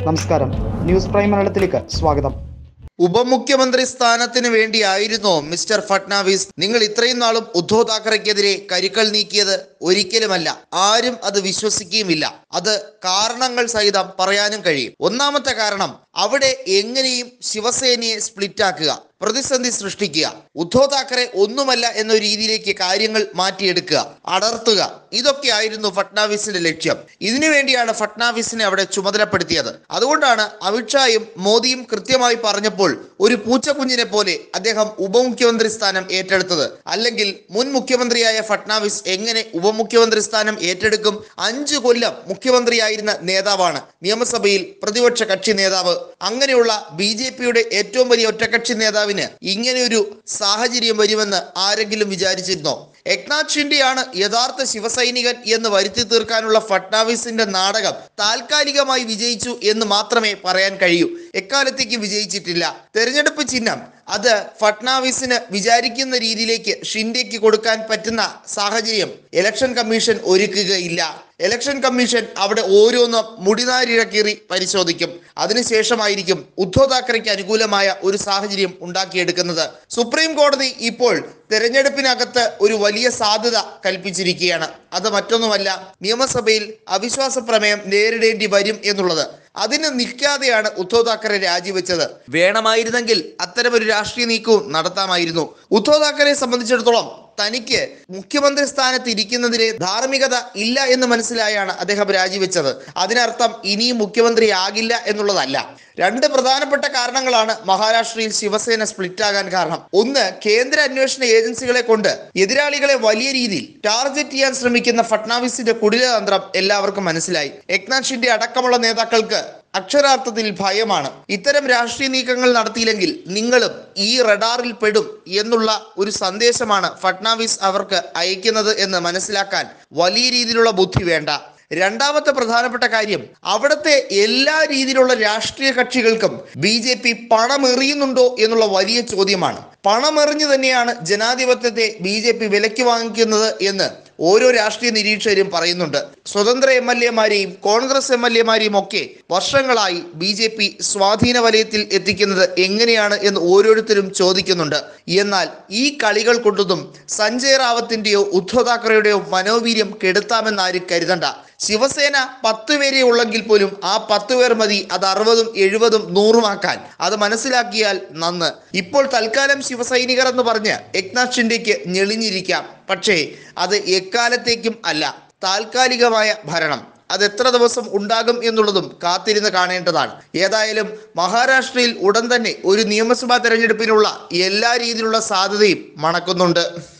നമസ്കാരം news prime മലയാളത്തിലേക്ക് സ്വാഗതം ഉപമുഖ്യമന്ത്രി സ്ഥാനത്തിന് വേണ്ടിയായിരുന്നോ മിസ്റ്റർ ഫട്നാവിസ് നിങ്ങൾ ഇത്രയും നാളും ഉദ്ധവ് താക്കറെക്കെതിരെ കരുക്കൾ നീക്കിയത് ഒരിക്കലുമല്ല ആരും അത് വിശ്വസിക്കുകയുമില്ല അത് കാരണങ്ങൾ സഹിതം പറയാനും കഴിയും ഒന്നാമത്തെ കാരണം അവിടെ എങ്ങനെയും ശിവസേനയെ സ്പ്ലിറ്റാക്കുക പ്രതിസന്ധി സൃഷ്ടിക്കുക ഉദ്ധവ് താക്കറെ ഒന്നുമല്ല എന്ന രീതിയിലേക്ക് കാര്യങ്ങൾ മാറ്റിയെടുക്കുക അടർത്തുക ഇതൊക്കെയായിരുന്നു ഫട്നാവിസിന്റെ ലക്ഷ്യം ഇതിനു വേണ്ടിയാണ് ഫട്നാവിസിനെ അവിടെ ചുമതലപ്പെടുത്തിയത് അതുകൊണ്ടാണ് അമിത്ഷായും മോദിയും കൃത്യമായി പറഞ്ഞപ്പോൾ ഒരു പൂച്ചക്കുഞ്ഞിനെ പോലെ അദ്ദേഹം ഉപമുഖ്യമന്ത്രി സ്ഥാനം ഏറ്റെടുത്തത് അല്ലെങ്കിൽ മുൻ മുഖ്യമന്ത്രിയായ ഫട്നാവിസ് എങ്ങനെ ഉപമുഖ്യമന്ത്രി സ്ഥാനം ഏറ്റെടുക്കും അഞ്ചു കൊല്ലം മുഖ്യമന്ത്രിയായിരുന്ന നേതാവാണ് നിയമസഭയിൽ പ്രതിപക്ഷ കക്ഷി നേതാവ് അങ്ങനെയുള്ള ബി ജെ പിയുടെ ഏറ്റവും വലിയ ഒറ്റക്കക്ഷി നേതാവിന് ഇങ്ങനെയൊരു സാഹചര്യം വരുമെന്ന് ആരെങ്കിലും വിചാരിച്ചിരുന്നോ എക്നാഥ് ഷിൻഡെയാണ് യഥാർത്ഥ ശിവസൈനികൻ എന്ന് വരുത്തി തീർക്കാനുള്ള ഫട്നാവിസിന്റെ നാടകം താൽക്കാലികമായി വിജയിച്ചു എന്ന് മാത്രമേ പറയാൻ കഴിയൂ എക്കാലത്തേക്കും വിജയിച്ചിട്ടില്ല തെരഞ്ഞെടുപ്പ് ചിഹ്നം അത് ഫട്നാവിസിന് വിചാരിക്കുന്ന രീതിയിലേക്ക് ഷിൻഡെക്ക് കൊടുക്കാൻ പറ്റുന്ന സാഹചര്യം ഇലക്ഷൻ കമ്മീഷൻ ഒരുക്കുകയില്ല ഇലക്ഷൻ കമ്മീഷൻ അവിടെ ഓരോന്നും മുടിനാരിഴക്കീറി പരിശോധിക്കും അതിനുശേഷമായിരിക്കും ഉദ്ധവ് താക്കറെക്ക് അനുകൂലമായ ഒരു സാഹചര്യം ഉണ്ടാക്കിയെടുക്കുന്നത് സുപ്രീം കോടതി ഇപ്പോൾ തെരഞ്ഞെടുപ്പിനകത്ത് ഒരു വലിയ സാധ്യത കൽപ്പിച്ചിരിക്കുകയാണ് അത് മറ്റൊന്നുമല്ല നിയമസഭയിൽ അവിശ്വാസ പ്രമേയം നേരിടേണ്ടി വരും എന്നുള്ളത് അതിന് നിൽക്കാതെയാണ് ഉദ്ധവ് താക്കറെ രാജിവെച്ചത് വേണമായിരുന്നെങ്കിൽ അത്തരമൊരു രാഷ്ട്രീയ നീക്കവും നടത്താമായിരുന്നു ഉദ്ധവ് താക്കറെ സംബന്ധിച്ചിടത്തോളം തനിക്ക് മുഖ്യമന്ത്രി സ്ഥാനത്ത് ഇരിക്കുന്നതിലെ ധാർമ്മികത ഇല്ല എന്ന് മനസ്സിലായാണ് അദ്ദേഹം രാജിവെച്ചത് അതിനർത്ഥം ഇനിയും മുഖ്യമന്ത്രി ആകില്ല എന്നുള്ളതല്ല രണ്ട് പ്രധാനപ്പെട്ട കാരണങ്ങളാണ് മഹാരാഷ്ട്രയിൽ ശിവസേന സ്പ്ലിറ്റ് ആകാൻ കാരണം ഒന്ന് കേന്ദ്ര അന്വേഷണ ഏജൻസികളെ കൊണ്ട് എതിരാളികളെ വലിയ രീതിയിൽ ടാർഗറ്റ് ചെയ്യാൻ ശ്രമിക്കുന്ന ഫട്നാവിസിന്റെ കുടിലതന്ത്രം എല്ലാവർക്കും മനസ്സിലായി എക്നാഥ് ഷിൻഡെ അടക്കമുള്ള നേതാക്കൾക്ക് അക്ഷരാർത്ഥത്തിൽ ഭയമാണ് ഇത്തരം രാഷ്ട്രീയ നീക്കങ്ങൾ നടത്തിയില്ലെങ്കിൽ നിങ്ങളും ഈ റഡാറിൽ പെടും എന്നുള്ള ഒരു സന്ദേശമാണ് ഫട്നാവിസ് അവർക്ക് അയക്കുന്നത് എന്ന് മനസ്സിലാക്കാൻ വലിയ രീതിയിലുള്ള ബുദ്ധി വേണ്ട രണ്ടാമത്തെ പ്രധാനപ്പെട്ട കാര്യം അവിടുത്തെ എല്ലാ രീതിയിലുള്ള രാഷ്ട്രീയ കക്ഷികൾക്കും ബി ജെ പി പണമെറിയുന്നുണ്ടോ എന്നുള്ള വലിയ ചോദ്യമാണ് പണമെറിഞ്ഞു തന്നെയാണ് ജനാധിപത്യത്തെ ബി ജെ പി വിലയ്ക്ക് വാങ്ങിക്കുന്നത് എന്ന് ഓരോ രാഷ്ട്രീയ നിരീക്ഷകരും പറയുന്നുണ്ട് സ്വതന്ത്ര എം എൽ എമാരെയും കോൺഗ്രസ് എം എൽ എമാരെയും ഒക്കെ വർഷങ്ങളായി ബി ജെ പി സ്വാധീന വലയത്തിൽ എത്തിക്കുന്നത് എങ്ങനെയാണ് എന്ന് ഓരോരുത്തരും ചോദിക്കുന്നുണ്ട് എന്നാൽ ഈ കളികൾ കൊണ്ടൊന്നും സഞ്ജയ് റാവത്തിന്റെയോ ഉദ്ധവ് താക്കറെയുടെയോ മനോവീര്യം കെടുത്താമെന്ന് ആരും കരുതണ്ട ശിവസേന പത്ത് പേരെ ഉള്ളെങ്കിൽ പോലും ആ പത്ത് പേർ മതി അത് അറുപതും എഴുപതും നൂറുമാക്കാൻ അത് മനസ്സിലാക്കിയാൽ നന്ന് ഇപ്പോൾ തൽക്കാലം ശിവസൈനികർ എന്ന് പറഞ്ഞ് എക്നാഥ് ഷിൻഡെക്ക് ഞെളിഞ്ഞിരിക്കാം പക്ഷേ അത് എക്കാലത്തേക്കും അല്ല താൽക്കാലികമായ ഭരണം അത് എത്ര ദിവസം ഉണ്ടാകും എന്നുള്ളതും കാത്തിരുന്ന് കാണേണ്ടതാണ് ഏതായാലും മഹാരാഷ്ട്രയിൽ ഉടൻ തന്നെ ഒരു നിയമസഭാ തെരഞ്ഞെടുപ്പിനുള്ള എല്ലാ രീതിയിലുള്ള സാധ്യതയും മണക്കുന്നുണ്ട്